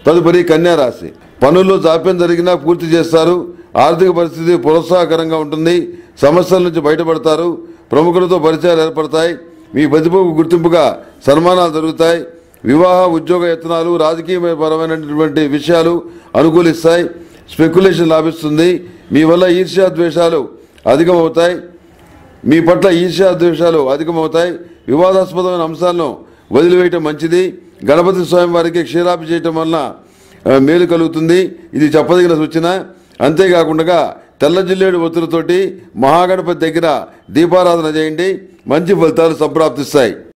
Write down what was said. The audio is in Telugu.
తదుపరి కన్యా రాశి పనుల్లో జాప్యం జరిగినా పూర్తి చేస్తారు ఆర్థిక పరిస్థితి ప్రోత్సాహకరంగా ఉంటుంది సమస్యల నుంచి బయటపడతారు ప్రముఖులతో పరిచయాలు ఏర్పడతాయి మీ ప్రతిభకు గుర్తింపుగా సన్మానాలు జరుగుతాయి వివాహ ఉద్యోగ యత్నాలు రాజకీయపరమైనటువంటి విషయాలు అనుకూలిస్తాయి స్పెక్యులేషన్ లాభిస్తుంది మీ వల్ల ఈర్ష్యా ద్వేషాలు అధికమవుతాయి మీ పట్ల ఈర్ష్యా ద్వేషాలు అధికమవుతాయి వివాదాస్పదమైన అంశాలను వదిలివేయటం మంచిది గణపతి స్వామి వారికి క్షీరాపి చేయటం వలన ఆ, మేలు కలుగుతుంది ఇది చెప్పదగిన సూచన అంతేకాకుండా తెల్ల జిల్లేడు ఒత్తులతోటి మహాగణపతి దగ్గర దీపారాధన చేయండి మంచి ఫలితాలు సంప్రాప్తిస్తాయి